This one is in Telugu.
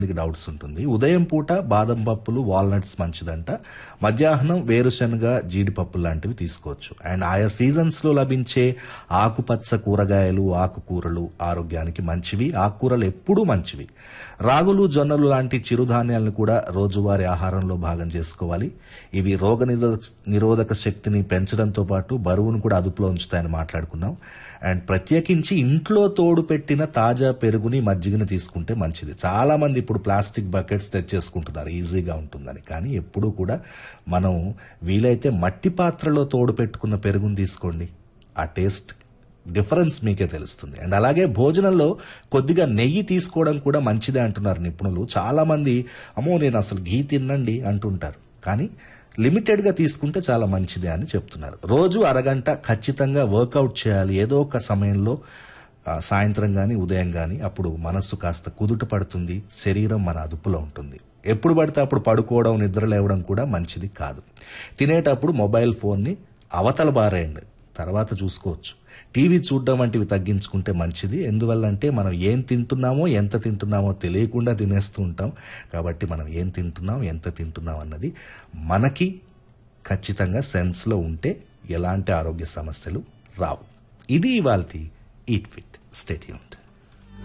మీకు డౌట్స్ ఉంటుంది ఉదయం పూట బాదం పప్పులు వాల్నట్స్ మంచిదంట మధ్యాహ్నం వేరుశనగ జీడిపప్పు లాంటివి తీసుకోవచ్చు అండ్ ఆయా సీజన్స్ లో లభించే ఆకుపచ్చ కూరగాయలు ఆకుకూరలు ఆరోగ్యానికి మంచివి ఆకుకూరలు ఎప్పుడూ మంచివి రాగులు జొన్నలు లాంటి చిరుధాన్యాలను కూడా రోజువారీ ఆహారంలో భాగం చేసుకోవాలి ఇవి రోగ నిరోధక శక్తిని పెంచడంతో పాటు బరువును కూడా అదుపులో ఉంచుతాయని మాట్లాడుకున్నాం అండ్ ప్రత్యేకించి ఇంట్లో తోడు పెట్టిన తాజా పెరుగుని మజ్జిగని తీసుకుంటే మంచిది చాలా మంది ఇప్పుడు ప్లాస్టిక్ బకెట్స్ తెచ్చేసుకుంటున్నారు ఈజీగా ఉంటుందని కానీ ఎప్పుడూ కూడా మనం వీలైతే మట్టి పాత్రలో తోడు పెట్టుకున్న పెరుగుని తీసుకోండి ఆ టేస్ట్ డిఫరెన్స్ మీకే తెలుస్తుంది అండ్ అలాగే భోజనంలో కొద్దిగా నెయ్యి తీసుకోవడం కూడా మంచిదే అంటున్నారు నిపుణులు చాలా మంది అమ్మో నేను అసలు ఘీ తిన్నండి అంటుంటారు కానీ లిమిటెడ్గా తీసుకుంటే చాలా మంచిదే అని చెప్తున్నారు రోజు అరగంట ఖచ్చితంగా వర్కౌట్ చేయాలి ఏదో ఒక సమయంలో ఆ, సాయంత్రం కానీ ఉదయం కానీ అప్పుడు మనస్సు కాస్త కుదుట పడుతుంది శరీరం మన అదుపులో ఉంటుంది ఎప్పుడు పడితే అప్పుడు పడుకోవడం నిద్ర లేవడం కూడా మంచిది కాదు తినేటప్పుడు మొబైల్ ఫోన్ని అవతల బారేయండి తర్వాత చూసుకోవచ్చు టీవీ చూడడం వంటివి తగ్గించుకుంటే మంచిది ఎందువల్లంటే మనం ఏం తింటున్నామో ఎంత తింటున్నామో తెలియకుండా తినేస్తూ ఉంటాం కాబట్టి మనం ఏం తింటున్నాం ఎంత తింటున్నాం అన్నది మనకి ఖచ్చితంగా సెన్స్లో ఉంటే ఎలాంటి ఆరోగ్య సమస్యలు రావు ఇది ఇవాల్టి ఈట్ ఫిట్ స్టేట్యూంట్